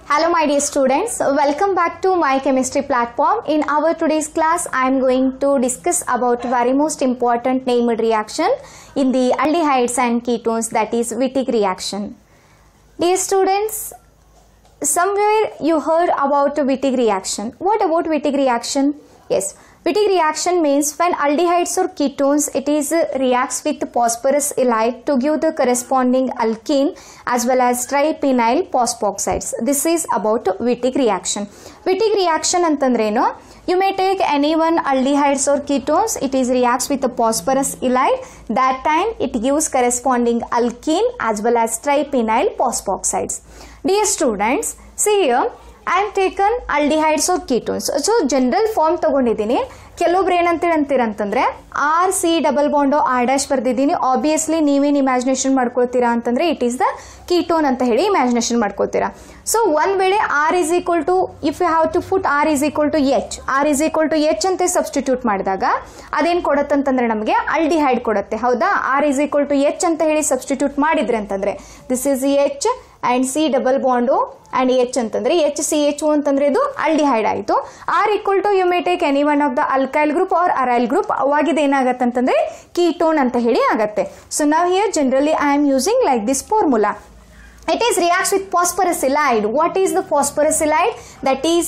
Hello my dear students, welcome back to my chemistry platform. In our today's class, I am going to discuss about very most important named reaction in the aldehydes and ketones that is Wittig reaction. Dear students, somewhere you heard about Wittig reaction. What about Wittig reaction? Yes, Wittig reaction means when aldehydes or ketones it is uh, reacts with phosphorus halide to give the corresponding alkene as well as triphenyl phosphoxides. This is about Wittig reaction. Wittig reaction ಅಂತಂದ್ರೇನು you may take any one aldehydes or ketones it is reacts with the phosphorus halide that time it gives corresponding alkene as well as triphenyl phosphoxides. Dear students, see here I am taken aldehydes or ketones so general form ತಗೊಂಡಿದ್ದೀನಿ ಕೆಲವೊಬ್ರು ಏನಂತೇಳಿ ಅಂತೀರಂತಂದ್ರೆ R C double bond R dash ಬರ್ದಿದ್ದೀನಿ obviously ನೀವೇನು imagination ಮಾಡ್ಕೊಳ್ತೀರಾ ಅಂತಂದ್ರೆ it is the ketone ಅಂತ ಹೇಳಿ ಇಮ್ಯಾಜಿನೇಷನ್ ಮಾಡ್ಕೊಳ್ತೀರಾ ಸೊ ಒಂದ್ ವೇಳೆ R is equal to if you have to put R is equal to H R is equal to H ಅಂತ substitute ಮಾಡಿದಾಗ ಅದೇನು ಕೊಡುತ್ತಂತಂದ್ರೆ ನಮಗೆ ಅಲ್ಡಿಹೈಡ್ ಕೊಡುತ್ತೆ ಹೌದಾ R is equal to H ಅಂತ ಹೇಳಿ ಸಬ್ಸ್ಟಿಟ್ಯೂಟ್ ಮಾಡಿದ್ರೆ ಅಂತಂದ್ರೆ this is H and C double bond and H ಅಂತಂದ್ರೆ ಎಚ್ ಸಿ ಎಚ್ ಅಂತಂದ್ರೆ ಇದು ಅಲ್ಡಿಹೈಡ್ ಆಯಿತು R equal to you may take any one of the alkyl group or aryl group ಅವಾಗಿದ್ದು ಏನಾಗತ್ತೆ ಅಂತಂದ್ರೆ ಕೀಟೋನ್ ಅಂತ ಹೇಳಿ ಆಗತ್ತೆ ಸೊ ನಾವು here generally I am using like this formula it is reacts with phosphorus halide what is the phosphorus halide that is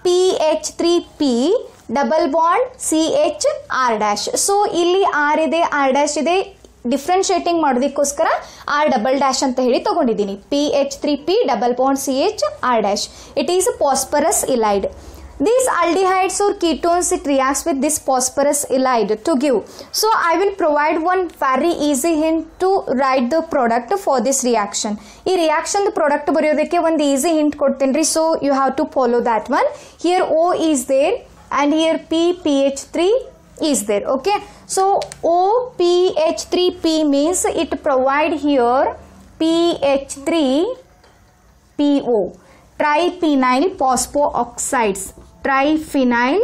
ph3p double bond C H R dash so ಇಲ್ಲಿ R ಇದೆ R dash ಇದೆ differentiating ಮಾಡೋದಕ್ಕೋಸ್ಕರ R double dash ಅಂತ ಹೇಳಿ ತಗೊಂಡಿದ್ದೀನಿ P H three P double bond C H R dash it is phosphorus ylide These aldehydes or ketones it reacts with this phosphorus halide to give. So I will provide one very easy hint to write the product for this reaction. ಈ reaction the product ಬರೆಯೋದಕ್ಕೆ ಒಂದು easy hint ಕೊಡ್ತೀನಿ ರೀ so you have to follow that one here O is there and here P P H three is there okay so OPH3P means it provide here PH3 PO triphenyl phosphooxides triphenyl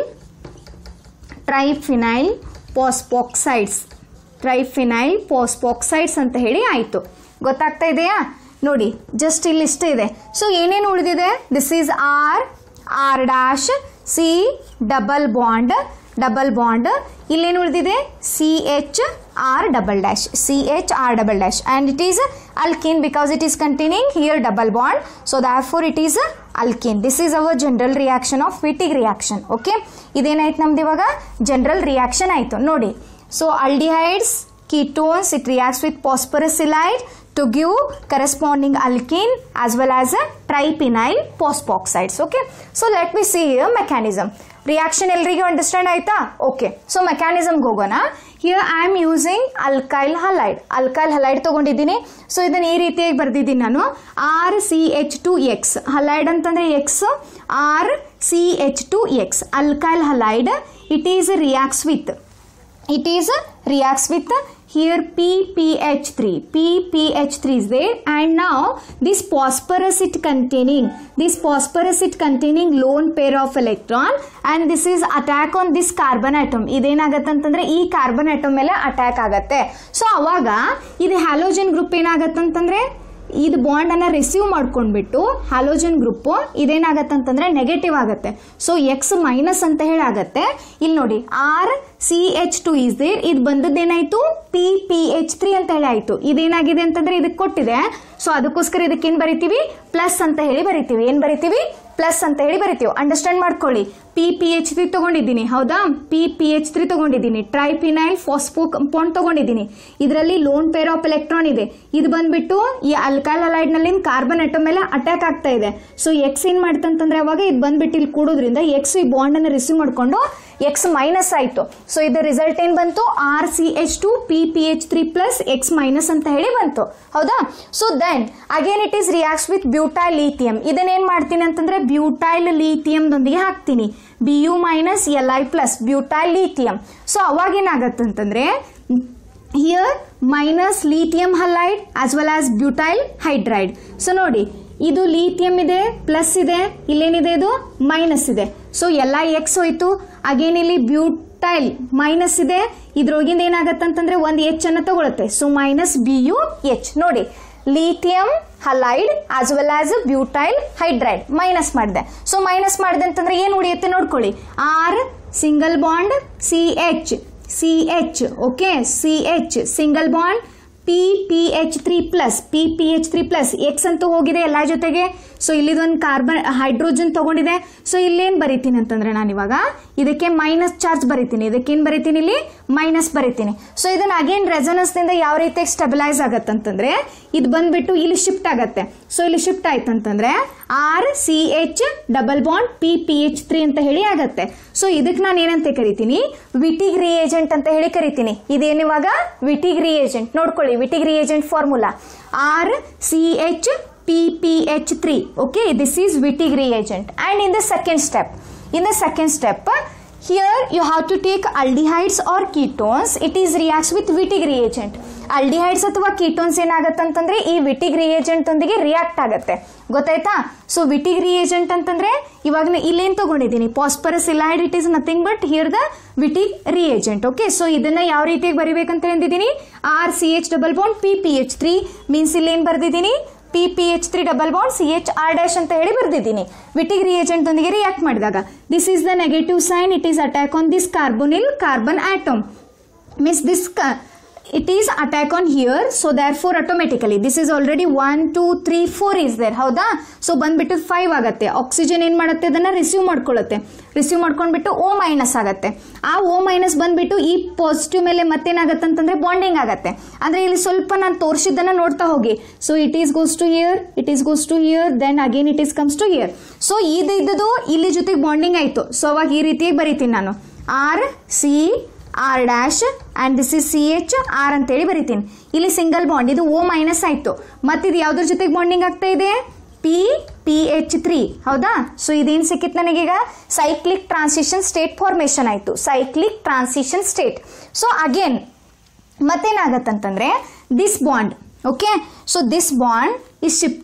triphenyl phosphoxides triphenyl phosphoxides ಅಂತ ಹೇಳಿ ಆಯಿತು ಗೊತ್ತಾಗ್ತಾ ಇದೆಯಾ ನೋಡಿ just ಇಲ್ಲಿ ಇಷ್ಟ ಇದೆ so ಏನೇನು ಉಳಿದಿದೆ this is R R dash C double bond double bond ಇಲ್ಲೇನು ಉಳಿದಿದೆ C H R double dash C H R double dash and it is alkene because it is containing here double bond so therefore it is alkene this is our general reaction of Wittig reaction okay ಇದೇನಾಯ್ತು ನಮ್ದು ಇವಾಗ general reaction ಆಯಿತು ನೋಡಿ so aldehydes ketones it reacts with phosphorus halide to give corresponding alkene as well as a triphenyl phosphoxides okay so let me see here mechanism reaction ಎಲ್ರಿಗೂ understand ಆಯ್ತಾ okay so ಮೆಕ್ಯಾನಿಸಮ್ಗೆ ಹೋಗೋಣ here I am using alkyl halide alkyl halide ತಗೊಂಡಿದ್ದೀನಿ so ಇದನ್ನು ಈ ರೀತಿಯಾಗಿ ಬರ್ದಿದ್ದೀನಿ ನಾನು R C H two X halide ಅಂತಂದ್ರೆ X R C H two X alkyl halide it is reacts with it is uh, reacts with uh, here PPH3 PPH3 is there and now this phosphorus it containing this phosphorus it containing lone pair of electron and this is attack on this carbon atom ಇದೇನಾಗತ್ತೆ ಅಂತಂದ್ರೆ ಈ carbon atom ಮೇಲೆ attack ಆಗತ್ತೆ so ಅವಾಗ ಇದು halogen group ಏನಾಗತ್ತೆ ಅಂತಂದ್ರೆ ಇದು ಬಾಂಡ್ ಅನ್ನ ರಿಸೀವ್ ಮಾಡ್ಕೊಂಡ್ಬಿಟ್ಟು ಹ್ಯಾಲೋಜನ್ ಗ್ರೂಪ್ ಇದೇನಾಗತ್ತೆ ಅಂತಂದ್ರೆ ನೆಗೆಟಿವ್ ಆಗುತ್ತೆ ಸೊ ಎಕ್ಸ್ ಮೈನಸ್ ಅಂತ ಹೇಳಿ ಆಗತ್ತೆ ಇಲ್ಲಿ ನೋಡಿ R C H two is there ಇದು ಬಂದದ್ದೇನಾಯ್ತು ಪಿ ಪಿ ಎಚ್ ತ್ರೀ ಅಂತ ಹೇಳಿ ಆಯ್ತು ಇದೇನಾಗಿದೆ ಅಂತಂದ್ರೆ ಇದಕ್ಕೆ ಕೊಟ್ಟಿದೆ ಸೊ ಅದಕ್ಕೋಸ್ಕರ ಇದಕ್ಕೆ ಏನ್ ಬರಿತೀವಿ ಪ್ಲಸ್ ಅಂತ ಹೇಳಿ ಬರಿತೀವಿ ಏನ್ ಬರಿತೀವಿ ಪ್ಲಸ್ ಅಂತ ಹೇಳಿ ಬರಿತೀವಿ ಅಂಡರ್ಸ್ಟ್ಯಾಂಡ್ ಮಾಡ್ಕೊಳ್ಳಿ ಪಿ ಪಿ ಎಚ್ ತ್ರೀ ತಗೊಂಡಿದ್ದೀನಿ ಹೌದಾ ಪಿ ಪಿ ಎಚ್ ತ್ರೀ ತಗೊಂಡಿದ್ದೀನಿ ಟ್ರೈಫಿನೈಲ್ ಫಾಸ್ಫೋ ಕಂಪೌಂಡ್ ತಗೊಂಡಿದ್ದೀನಿ ಇದರಲ್ಲಿ ಲೋನ್ ಪೇರ್ ಆಫ್ ಎಲೆಕ್ಟ್ರಾನ್ ಇದೆ ಇದು ಬಂದ್ಬಿಟ್ಟು ಈ ಅಲ್ಕೈಲ್ ಹಲೈಡ್ ನಲ್ಲಿ ಕಾರ್ಬನ್ ಅಟಮ್ ಮೇಲೆ ಅಟ್ಯಾಕ್ ಆಗ್ತಾ ಇದೆ ಸೊ ಎಕ್ಸ್ ಏನ್ ಮಾಡ್ತಂತಂದ್ರೆ ಅವಾಗ ಇದು ಬಂದ್ಬಿಟ್ಟು ಇಲ್ಲಿ ಕೂಡೋದ್ರಿಂದ ಎಕ್ಸ್ ಈ ಬಾಂಡ್ ಅನ್ನು ರಿಸೀವ್ ಮಾಡ್ಕೊಂಡು ಎಕ್ಸ್ ಮೈನಸ್ ಆಯ್ತು ಸೊ ಇದು ರಿಸಲ್ಟ್ ಏನ್ ಬಂತು R C H two P P H three plus X minus ಅಂತ ಹೇಳಿ ಬಂತು ಹೌದಾ so then again it is reacts with butyl lithium ಇದನ್ನೇನ್ ಮಾಡ್ತೀನಿ ಅಂತಂದ್ರೆ ಬ್ಯೂಟೈಲ್ ಲೀಥಿಯಂದೊಂದಿಗೆ ಹಾಕ್ತೀನಿ B U minus L I plus butyl lithium so ಅವಾಗ ಏನಾಗತ್ತಂತಂದ್ರೆ here minus lithium halide as well as butyl hydride so ನೋಡಿ ಇದು ಲೀಥಿಯಂ ಇದೆ ಪ್ಲಸ್ ಇದೆ ಇಲ್ಲೇನಿದೆ ಇದು ಮೈನಸ್ ಇದೆ ಸೊ ಎಲ್ಲ ಎಕ್ಸ್ ಹೋಯ್ತು ಅಗೇನ್ ಇಲ್ಲಿ ಬ್ಯೂಟೈಲ್ ಮೈನಸ್ ಇದೆ ಇದ್ರೊಳಗಿಂದ ಏನಾಗತ್ತಂತಂದ್ರೆ ಒಂದು ಎಚ್ ಅನ್ನ ತಗೊಳುತ್ತೆ so minus B U H ನೋಡಿ lithium halide as well as butyl hydride minus ಮಾಡಿದೆ ಸೊ ಮೈನಸ್ ಮಾಡಿದೆ ಅಂತಂದ್ರೆ ಏನು ಉಳಿಯುತ್ತೆ ನೋಡ್ಕೊಳ್ಳಿ R single bond C H C H okay C H single bond P P H three plus P P H three plus X ಅಂತೂ ಹೋಗಿದೆ ಎಲ್ಲ ಜೊತೆಗೆ ಸೊ ಇಲ್ಲಿದೊಂದು ಕಾರ್ಬನ್ ಹೈಡ್ರೋಜನ್ ತಗೊಂಡಿದೆ ಸೊ ಇಲ್ಲೇನು ಬರಿತೀನಿ ಅಂತಂದ್ರೆ ನಾನು ಇವಾಗ ಇದಕ್ಕೆ ಮೈನಸ್ ಚಾರ್ಜ್ ಬರಿತೀನಿ ಇದಕ್ಕೇನು ಬರಿತೀನಿ ಇಲ್ಲಿ ಮೈನಸ್ ಬರಿತೀನಿ ಸೊ ಇದನ್ನ ಅಗೇನ್ ರೆಸನೆನ್ಸ್ನಿಂದ ಯಾವ ರೀತಿಯಾಗಿ ಸ್ಟೆಬಿಲೈಸ್ ಆಗತ್ತಂತಂದ್ರೆ ಇದು ಬಂದ್ಬಿಟ್ಟು ಇಲ್ಲಿ ಶಿಫ್ಟ್ ಆಗತ್ತೆ ಸೊ ಇಲ್ಲಿ ಶಿಫ್ಟ್ ಆಯ್ತಂತಂದ್ರೆ R C H double bond P P H three ಅಂತ ಹೇಳಿ ಆಗತ್ತೆ ಸೊ ಇದಕ್ಕೆ ನಾನು ಏನಂತ ಕರಿತೀನಿ ವಿಟಿಗ್ ರಿಯೇಜೆಂಟ್ ಅಂತ ಹೇಳಿ ಕರಿತೀನಿ ಇದೇನಿವಾಗ ವಿಟಿಗ್ ರಿಯೇಜೆಂಟ್ ನೋಡ್ಕೊಳ್ಳಿ Wittig reagent formula R C H P P H three okay this is Wittig reagent and in the second step in the second step here you have to take aldehydes or ketones it is reacts with Wittig reagent aldehydes ಅಥವಾ ketones ಏನಾಗತ್ತಂತಂದ್ರೆ ಈ Wittig reagent ಒಂದಿಗೆ react ಆಗತ್ತೆ ಗೊತ್ತಾಯ್ತಾ so ವಿಟಿಗ್ reagent ಅಂತಂದ್ರೆ ಇವಾಗ ನಾ ಇಲ್ಲೇನ್ ತಗೊಂಡಿದ್ದೀನಿ phosphorus ylide it is nothing but here the Wittig reagent okay so ಇದನ್ನ ಯಾವ ರೀತಿಯಾಗಿ ಬರಿಬೇಕಂತ ಹೇಳಿದ್ದೀನಿ R C H double bond P P H three means ಇಲ್ಲೇನ್ ಬರ್ದಿದ್ದೀನಿ P P H three double bond C H R dash ಅಂತ ಹೇಳಿ ಬರ್ದಿದ್ದೀನಿ ವಿಟಿಗ್ ರಿಯೇಜೆಂಟ್ ಒಂದಿಗೆ ರಿಯಾಕ್ಟ್ ಮಾಡಿದಾಗ this is the negative sign it is attack on this carbonyl carbon atom means this ca- it is attack on here so therefore automatically this is already 1 2 3 4 is there ಹೌದಾ so ಬಂದ್ಬಿಟ್ಟು five ಆಗತ್ತೆ oxygen ಏನ್ ಮಾಡುತ್ತೆ ಅದನ್ನ receive ಮಾಡ್ಕೊಳ್ಳುತ್ತೆ receive ಮಾಡ್ಕೊಂಡ್ಬಿಟ್ಟು ಓ minus ಆಗತ್ತೆ ಆ ಓ minus ಬಂದ್ಬಿಟ್ಟು ಈ ಪಾಸಿಟಿವ್ ಮೇಲೆ ಮತ್ತೇನಾಗತ್ತೆ ಅಂತಂದ್ರೆ ಬಾಂಡಿಂಗ್ ಆಗತ್ತೆ ಅಂದ್ರೆ ಇಲ್ಲಿ ಸ್ವಲ್ಪ ನಾನು ತೋರಿಸಿದ್ದನ್ನ ನೋಡ್ತಾ ಹೋಗಿ so it is goes to here it is goes to here then again it is comes to here so ಇದು ಇದ್ದದು ಇಲ್ಲಿ ಜೊತೆಗೆ ಬಾಂಡಿಂಗ್ ಆಯ್ತು ಸೊ ಅವಾಗ ಈ ರೀತಿಯಾಗಿ ಬರೀತೀನಿ ನಾನು R C R dash and this is C H R ಅಂತೇಳಿ ಬರಿತೀನಿ ಇಲ್ಲಿ ಸಿಂಗಲ್ ಬಾಂಡ್ ಇದು ಓ ಮೈನಸ್ ಆಯಿತು ಮತ್ತಿದು ಯಾವುದ್ರ ಜೊತೆಗೆ ಬಾಂಡಿಂಗ್ ಆಗ್ತಾ ಇದೆ ಪಿ ಪಿ ಎಚ್ ತ್ರೀ ಹೌದಾ ಸೊ ಇದೇನು ಸಿಕ್ಕಿತ್ತು ನನಗೀಗ ಸೈಕ್ಲಿಕ್ ಟ್ರಾನ್ಸಿಷನ್ ಸ್ಟೇಟ್ ಫಾರ್ಮೇಷನ್ ಆಯಿತು cyclic transition state so again ಮತ್ತೇನಾಗತ್ತಂತಂದ್ರೆ this bond okay so this bond is shift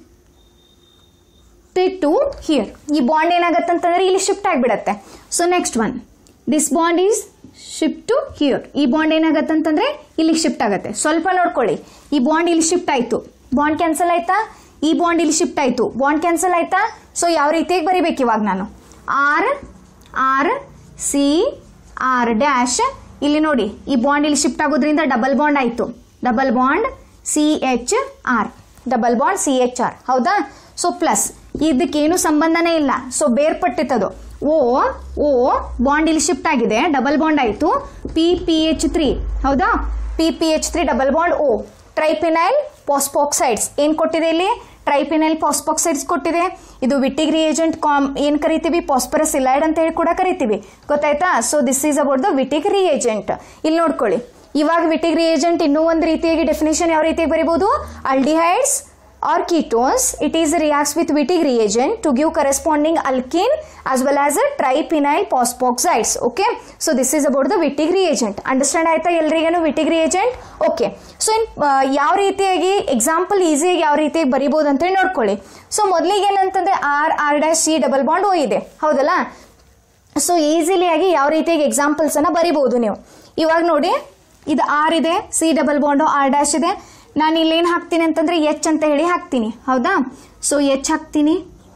to here ಈ ಬಾಂಡ್ ಏನಾಗತ್ತಂತಂದ್ರೆ ಇಲ್ಲಿ ಶಿಫ್ಟ್ ಆಗಿಬಿಡತ್ತೆ so next one this bond is shift to here ಈ ಬಾಂಡ್ ಏನಾಗತ್ತಂತಂದ್ರೆ ಇಲ್ಲಿ shift ಆಗತ್ತೆ ಸ್ವಲ್ಪ ನೋಡ್ಕೊಳ್ಳಿ ಈ ಬಾಂಡ್ ಇಲ್ಲಿ ಶಿಫ್ಟ್ ಆಯ್ತು ಬಾಂಡ್ ಕ್ಯಾನ್ಸಲ್ ಆಯ್ತಾ ಈ ಬಾಂಡ್ ಇಲ್ಲಿ ಶಿಫ್ಟ್ ಆಯ್ತು ಬಾಂಡ್ ಕ್ಯಾನ್ಸಲ್ ಆಯ್ತಾ ಸೊ ಯಾವ ರೀತಿಯಾಗಿ ಬರಿಬೇಕು ಇವಾಗ ನಾನು R R C R dash ಇಲ್ಲಿ ನೋಡಿ ಈ ಬಾಂಡ್ ಇಲ್ಲಿ ಶಿಫ್ಟ್ ಆಗೋದ್ರಿಂದ ಡಬಲ್ ಬಾಂಡ್ ಆಯ್ತು double bond C H R double bond C H R ಹೌದಾ ಸೊ ಪ್ಲಸ್ ಇದಕ್ಕೇನು ಸಂಬಂಧನೇ ಇಲ್ಲ ಸೊ ಬೇರ್ಪಟ್ಟಿತ್ತದು ಓ ಓ ಬಾಂಡ್ ಇಲ್ಲಿ ಶಿಫ್ಟ್ ಆಗಿದೆ ಡಬಲ್ ಬಾಂಡ್ ಆಯಿತು ಪಿ ಪಿ ಎಚ್ ತ್ರೀ ಹೌದಾ P P H three double bond O triphenyl phosphoxides ಏನು ಕೊಟ್ಟಿದೆ ಇಲ್ಲಿ ಟ್ರೈಪಿನೈಲ್ ಪಾಸ್ಪಾಕ್ಸೈಡ್ಸ್ ಕೊಟ್ಟಿದೆ ಇದು ವಿಟಿಗ್ ರಿಯೇಜೆಂಟ್ ಕಾಮ್ ಏನು ಕರಿತೀವಿ ಪಾಸ್ಪರಸ್ ಇಲೈಡ್ ಅಂತ ಹೇಳಿ ಕೂಡ ಕರಿತೀವಿ ಗೊತ್ತಾಯ್ತಾ so this is about the Wittig reagent ಇಲ್ಲಿ ನೋಡ್ಕೊಳ್ಳಿ ಇವಾಗ ವಿಟಿಗ್ ರಿಯೇಜೆಂಟ್ ಇನ್ನೂ ಒಂದು ರೀತಿಯಾಗಿ ಡೆಫಿನೇಷನ್ ಯಾವ ರೀತಿಯಾಗಿ ಬರೀಬಹುದು aldehydes or ketones it is reacts with Wittig reagent to give corresponding alkene as well as a triphenyl phosphoxides okay so this is about the Wittig reagent understand ಆಯ್ತಾ ಎಲ್ರಿಗೇನು Wittig reagent okay so in ಯಾವ ರೀತಿಯಾಗಿ example ಈಸಿಯಾಗಿ ಯಾವ ರೀತಿಯಾಗಿ ಬರಿಬೋದು ಅಂತೇಳಿ ನೋಡ್ಕೊಳ್ಳಿ so ಮೊದಲಿಗೆ ಏನಂತಂದ್ರೆ R R dash C double bond O ಇದೆ ಹೌದಲ್ಲ ಸೊ ಈಸಿಲಿಯಾಗಿ ಯಾವ ರೀತಿಯಾಗಿ ಎಕ್ಸಾಂಪಲ್ಸ್ ಅನ್ನ ಬರಿಬಹುದು ನೀವು ಇವಾಗ ನೋಡಿ ಇದು ಆರ್ ಇದೆ C double bond R dash ಇದೆ ನಾನು ಇಲ್ಲೇನು ಹಾಕ್ತೀನಿ ಅಂತಂದ್ರೆ ಎಚ್ ಅಂತ ಹೇಳಿ ಹಾಕ್ತೀನಿ ಹೌದಾ ಸೊ ಎಚ್ ಹಾಕ್ತೀನಿ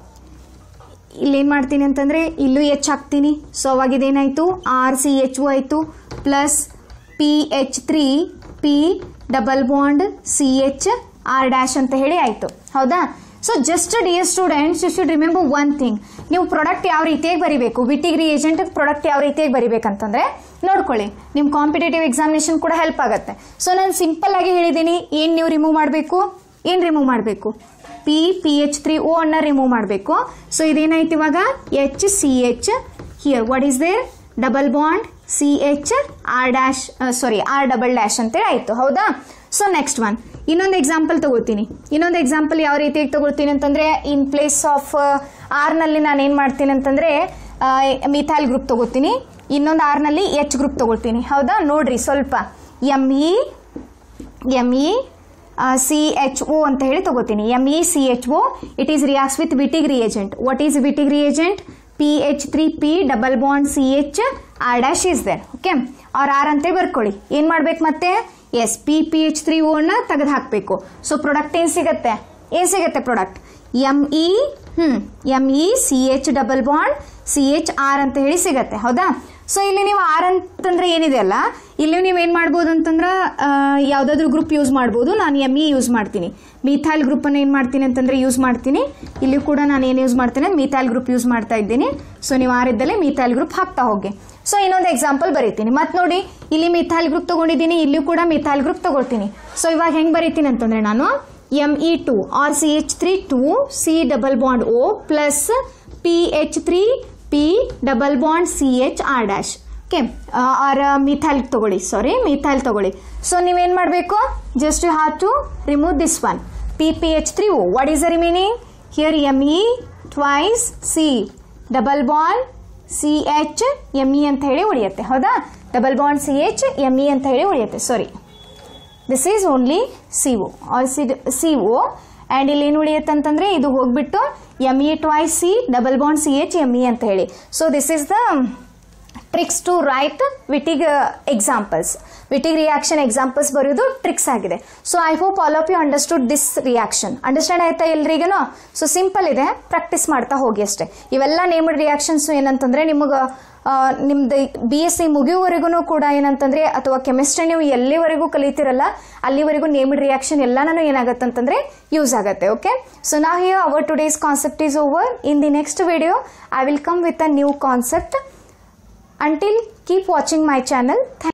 ಇಲ್ಲೇನು ಮಾಡ್ತೀನಿ ಅಂತಂದ್ರೆ ಇಲ್ಲೂ ಎಚ್ ಹಾಕ್ತೀನಿ ಸೊ ಅವಾಗ ಇದೇನಾಯ್ತು ಆರ್ ಸಿ ಎಚ್ ಒ ಆಯಿತು plus P H three P double bond C H R dash ಅಂತ ಹೇಳಿ ಆಯಿತು ಹೌದಾ so just dear students you should remember one thing ನೀವು ಪ್ರಾಡಕ್ಟ್ ಯಾವ ರೀತಿಯಾಗಿ ಬರಿಬೇಕು ವಿಟಿಗ್ ರಿಯೇಜೆಂಟ್ ಪ್ರಾಡಕ್ಟ್ ಯಾವ ರೀತಿಯಾಗಿ ಬರಿಬೇಕಂತಂದ್ರೆ ನೋಡ್ಕೊಳ್ಳಿ ನಿಮ್ಮ ಕಾಂಪಿಟೇಟಿವ್ ಎಕ್ಸಾಮಿನೇಷನ್ ಕೂಡ ಹೆಲ್ಪ್ ಆಗುತ್ತೆ ಸೊ ನಾನು ಸಿಂಪಲ್ ಆಗಿ ಹೇಳಿದ್ದೀನಿ ಏನು ನೀವು ರಿಮೂವ್ ಮಾಡಬೇಕು ಏನು ರಿಮೂವ್ ಮಾಡಬೇಕು P P H three O ಅನ್ನ ರಿಮೂವ್ ಮಾಡಬೇಕು ಸೊ ಇದೇನಾಯ್ತು ಇವಾಗ H C H here what is there double bond C H R dash sorry R double dash ಅಂತೇಳಿ ಆಯಿತು ಹೌದಾ ಸೊ ನೆಕ್ಸ್ಟ್ ಒನ್ ಇನ್ನೊಂದು ಎಕ್ಸಾಂಪಲ್ ತಗೋತೀನಿ ಇನ್ನೊಂದು ಎಕ್ಸಾಂಪಲ್ ಯಾವ ರೀತಿಯಾಗಿ ತಗೊಳ್ತೀನಿ ಅಂತಂದ್ರೆ ಇನ್ ಪ್ಲೇಸ್ ಆಫ್ ಆರ್ನಲ್ಲಿ ನಾನು ಏನು ಮಾಡ್ತೀನಿ ಅಂತಂದ್ರೆ ಮಿಥೈಲ್ ಗ್ರೂಪ್ ತಗೋತೀನಿ ಇನ್ನೊಂದು ಆರ್ನಲ್ಲಿ ಎಚ್ ಗ್ರೂಪ್ ತಗೊಳ್ತೀನಿ ಹೌದಾ ನೋಡ್ರಿ ಸ್ವಲ್ಪ M E M E C H O ಅಂತ ಹೇಳಿ ತಗೋತೀನಿ M E C H O it is reacts with Wittig reagent what is Wittig reagent P H three P double bond C H R dash is there okay ಅವ್ರ R ಅಂತ ಬರ್ಕೊಳ್ಳಿ ಏನು ಮಾಡ್ಬೇಕು ಮತ್ತೆ yes P P H three ಓನ ತೆಗೆದು ಹಾಕಬೇಕು so product ಏನು ಸಿಗತ್ತೆ ಏನು ಸಿಗತ್ತೆ product M E hmm M E C H double bond C H R ಅಂತ ಹೇಳಿ ಸಿಗತ್ತೆ ಹೌದಾ ಸೊ ಇಲ್ಲಿ ನೀವು ಆರ್ ಅಂತಂದ್ರೆ ಏನಿದೆ ಅಲ್ಲ ಇಲ್ಲಿ ನೀವು ಏನು ಮಾಡ್ಬೋದು ಅಂತಂದ್ರೆ ಯಾವುದಾದ್ರೂ ಗ್ರೂಪ್ ಯೂಸ್ ಮಾಡ್ಬೋದು ನಾನು ಎಮ್ ಇ ಯೂಸ್ ಮಾಡ್ತೀನಿ ಮಿಥೈಲ್ ಗ್ರೂಪನ್ನು ಏನು ಮಾಡ್ತೀನಿ ಅಂತಂದ್ರೆ ಯೂಸ್ ಮಾಡ್ತೀನಿ ಇಲ್ಲಿ ಕೂಡ ನಾನು ಏನು ಯೂಸ್ ಮಾಡ್ತೀನಿ ಮಿಥೈಲ್ ಗ್ರೂಪ್ ಯೂಸ್ ಮಾಡ್ತಾ ಇದ್ದೀನಿ ಸೊ ನೀವು ಆರ್ ಇದ್ದಲ್ಲಿ ಮಿಥೈಲ್ ಗ್ರೂಪ್ ಹಾಕ್ತಾ ಹೋಗಿ ಸೊ ಇನ್ನೊಂದು ಎಕ್ಸಾಂಪಲ್ ಬರೀತೀನಿ ಮತ್ತೆ ನೋಡಿ ಇಲ್ಲಿ ಮಿಥೈಲ್ ಗ್ರೂಪ್ ತಗೊಂಡಿದ್ದೀನಿ ಇಲ್ಲಿ ಕೂಡ ಮಿಥೈಲ್ ಗ್ರೂಪ್ ತಗೊಳ್ತೀನಿ ಸೊ ಇವಾಗ ಹೆಂಗೆ ಬರೀತೀನಿ ಅಂತಂದ್ರೆ ನಾನು M E two R C H three two C double bond O plus P H three P double bond C H R dash okay R methyl ತಗೊಳ್ಳಿ ಸಾರಿ ಮಿಥೈಲ್ ತಗೊಳ್ಳಿ so ನೀವೇನು ಮಾಡಬೇಕು just you have to remove this one P P H three O what is the remaining here M E twice C double bond C H M E ಅಂತ ಹೇಳಿ ಉಳಿಯುತ್ತೆ ಹೌದಾ double bond C H M E ಅಂತ ಹೇಳಿ ಉಳಿಯುತ್ತೆ sorry this is only C O R C C O and ಇಲ್ಲಿ ಏನು ಉಳಿಯುತ್ತೆ ಅಂತಂದರೆ ಇದು ಹೋಗ್ಬಿಟ್ಟು M E twice C double bond C H M E ಅಂತ ಹೇಳಿ so this is the tricks to write Wittig examples Wittig reaction examples ಬರೆಯೋದು tricks ಆಗಿದೆ so I hope all of you understood this reaction understand ಆಯ್ತಾ ಎಲ್ರಿಗೂ so simple ಇದೆ practice ಮಾಡ್ತಾ ಹೋಗಿ ಅಷ್ಟೇ ಇವೆಲ್ಲ ನೇಮ್ಡ್ ರಿಯಾಕ್ಷನ್ಸ್ ಏನಂತಂದ್ರೆ ನಿಮಗೆ ನಿಮ್ದು ಬಿ ಎಸ್ ಸಿ ಮುಗಿಯುವವರೆಗೂ ಕೂಡ ಏನಂತಂದ್ರೆ ಅಥವಾ ಕೆಮಿಸ್ಟ್ರಿ ನೀವು ಎಲ್ಲಿವರೆಗೂ ಕಲಿತಿರಲ್ಲ ಅಲ್ಲಿವರೆಗೂ ನೇಮ್ಡ್ ರಿಯಾಕ್ಷನ್ ಎಲ್ಲಾನು ಏನಾಗುತ್ತೆ ಅಂತಂದ್ರೆ ಯೂಸ್ ಆಗುತ್ತೆ ಓಕೆ ಸೊ ನಾವು here our today's concept is over in the next video I will come with a new concept until keep watching my channel